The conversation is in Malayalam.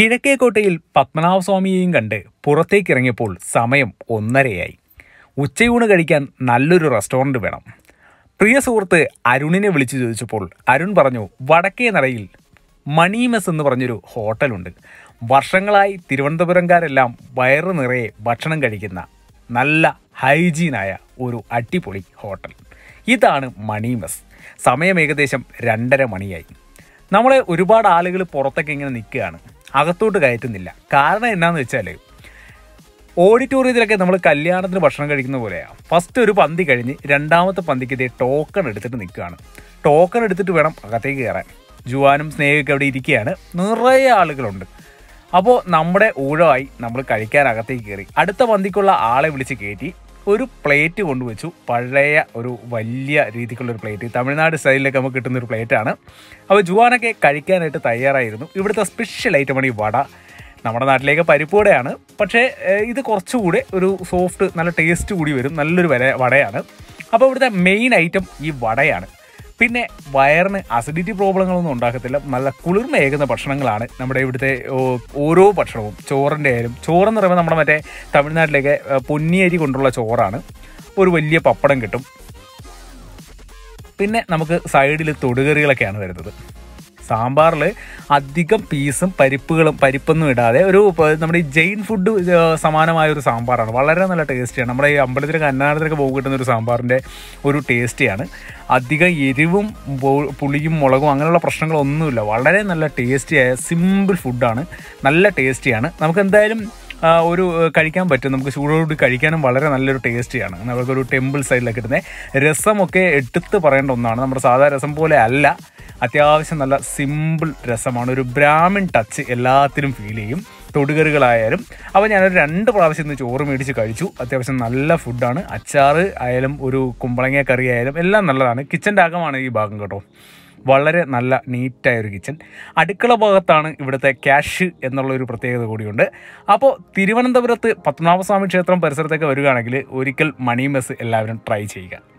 കിഴക്കേക്കോട്ടയിൽ പത്മനാഭസ്വാമിയെയും കണ്ട് പുറത്തേക്ക് ഇറങ്ങിയപ്പോൾ സമയം ഒന്നരയായി ഉച്ചയൂണ് കഴിക്കാൻ നല്ലൊരു റെസ്റ്റോറൻറ്റ് വേണം പ്രിയ സുഹൃത്ത് അരുണിനെ വിളിച്ചു ചോദിച്ചപ്പോൾ അരുൺ പറഞ്ഞു വടക്കേ നടയിൽ മണീമസ് എന്ന് പറഞ്ഞൊരു ഹോട്ടലുണ്ട് വർഷങ്ങളായി തിരുവനന്തപുരംകാരെല്ലാം വയറ് നിറയെ ഭക്ഷണം കഴിക്കുന്ന നല്ല ഹൈജീനായ ഒരു അടിപൊളി ഹോട്ടൽ ഇതാണ് മണീമസ് സമയം ഏകദേശം രണ്ടര മണിയായി നമ്മളെ ഒരുപാട് ആളുകൾ പുറത്തൊക്കെ ഇങ്ങനെ നിൽക്കുകയാണ് അകത്തോട്ട് കയറ്റുന്നില്ല കാരണം എന്നാന്ന് വെച്ചാൽ ഓഡിറ്റോറിയത്തിലൊക്കെ നമ്മൾ കല്യാണത്തിന് ഭക്ഷണം കഴിക്കുന്ന പോലെയാണ് ഫസ്റ്റ് ഒരു പന്തി കഴിഞ്ഞ് രണ്ടാമത്തെ പന്തിക്ക് ഇതേ ടോക്കൺ എടുത്തിട്ട് നിൽക്കുകയാണ് ടോക്കൺ എടുത്തിട്ട് വേണം അകത്തേക്ക് കയറാൻ ജുവാനും സ്നേഹമൊക്കെ അവിടെ ഇരിക്കുകയാണ് നിറയെ ആളുകളുണ്ട് അപ്പോൾ നമ്മുടെ ഊഴമായി നമ്മൾ കഴിക്കാൻ അകത്തേക്ക് കയറി അടുത്ത പന്തിക്കുള്ള ആളെ വിളിച്ച് കയറ്റി ഒരു പ്ലേറ്റ് കൊണ്ടുവച്ചു പഴയ ഒരു വലിയ രീതിക്കുള്ള ഒരു പ്ലേറ്റ് തമിഴ്നാട് സ്റ്റൈലിലൊക്കെ നമുക്ക് കിട്ടുന്ന ഒരു പ്ലേറ്റാണ് അപ്പോൾ ജുവാനൊക്കെ കഴിക്കാനായിട്ട് തയ്യാറായിരുന്നു ഇവിടുത്തെ സ്പെഷ്യൽ ഐറ്റമാണ് ഈ വട നമ്മുടെ നാട്ടിലേക്ക് പരിപ്പുവടയാണ് പക്ഷേ ഏഹ്, ഇത് കുറച്ചുകൂടെ ഒരു സോഫ്റ്റ് നല്ല ടേസ്റ്റ് കൂടി വരും നല്ലൊരു വര വടയാണ് അപ്പോൾ ഇവിടുത്തെ മെയിൻ ഐറ്റം ഈ വടയാണ് പിന്നെ വയറിന് അസിഡിറ്റി പ്രോബ്ലങ്ങളൊന്നും ഉണ്ടാക്കത്തില്ല നല്ല കുളിർമയേകുന്ന ഭക്ഷണങ്ങളാണ് നമ്മുടെ ഇവിടുത്തെ ഓ- ഓരോ ഭക്ഷണവും ചോറിൻ്റെ ആയാലും ചോറെന്ന് പറയുമ്പോൾ നമ്മുടെ മറ്റേ തമിഴ്നാട്ടിലേക്ക് ഏഹ്, പൊന്നിയരി കൊണ്ടുള്ള ചോറാണ് ഒരു വലിയ പപ്പടം കിട്ടും പിന്നെ നമുക്ക് സൈഡിൽ തൊടുകറികളൊക്കെയാണ് വരുന്നത് സാമ്പാറിൽ അധികം പീസും പരിപ്പുകളും പരിപ്പൊന്നും ഇടാതെ ഒരു പ- നമ്മുടെ ഈ ജെയിൻ ഫുഡ് ഏഹ്, സമാനമായ ഒരു സാമ്പാറാണ് വളരെ നല്ല ടേസ്റ്റിയാണ് നമ്മുടെ ഈ അമ്പലത്തിലൊക്കെ അന്നാടത്തിലൊക്കെ പോകും കിട്ടുന്ന ഒരു സാമ്പാറിൻ്റെ ഒരു ടേസ്റ്റിയാണ് അധികം എരിവും ബോ- പുളിയും മുളകും അങ്ങനെയുള്ള പ്രശ്നങ്ങളൊന്നുമില്ല വളരെ നല്ല ടേസ്റ്റിയായ സിമ്പിൾ ഫുഡാണ് നല്ല ടേസ്റ്റിയാണ് നമുക്ക് എന്തായാലും ആ, ഒരു ഏഹ്, കഴിക്കാൻ പറ്റും നമുക്ക് ചൂടോടുകൂടി കഴിക്കാനും വളരെ നല്ലൊരു ടേസ്റ്റിയാണ് നമുക്കൊരു ടെമ്പിൾ സൈഡിലൊക്കെ കിട്ടുന്നത് രസമൊക്കെ എടുത്ത് പറയേണ്ട ഒന്നാണ് നമ്മുടെ സാധാ രസം പോലെ അല്ല അത്യാവശ്യം നല്ല സിമ്പിൾ രസമാണ് ഒരു ബ്രാഹ്മിൺ ടച്ച് എല്ലാത്തിലും ഫീൽ ചെയ്യും തൊടുകറികളായാലും അപ്പോൾ ഞാനൊരു രണ്ട് പ്രാവശ്യം ഇന്ന് ചോറ് മേടിച്ച് കഴിച്ചു അത്യാവശ്യം നല്ല ഫുഡാണ് അച്ചാറ് ആയാലും ഒരു കുമ്പളങ്ങ കറി ആയാലും എല്ലാം നല്ലതാണ് കിച്ചൻ്റെ അകമാണ് ഈ ഭാഗം കേട്ടോ വളരെ നല്ല നീറ്റായ ഒരു കിച്ചൺ അടുക്കള ഭാഗത്താണ് ഇവിടുത്തെ ക്യാഷ് എന്നുള്ള ഒരു പ്രത്യേകത കൂടിയുണ്ട് അപ്പോൾ തിരുവനന്തപുരത്ത് പത്മനാഭസ്വാമി ക്ഷേത്രം പരിസരത്തൊക്കെ വരികയാണെങ്കിൽ ഒരിക്കൽ മണി മെസ് എല്ലാവരും ട്രൈ ചെയ്യുക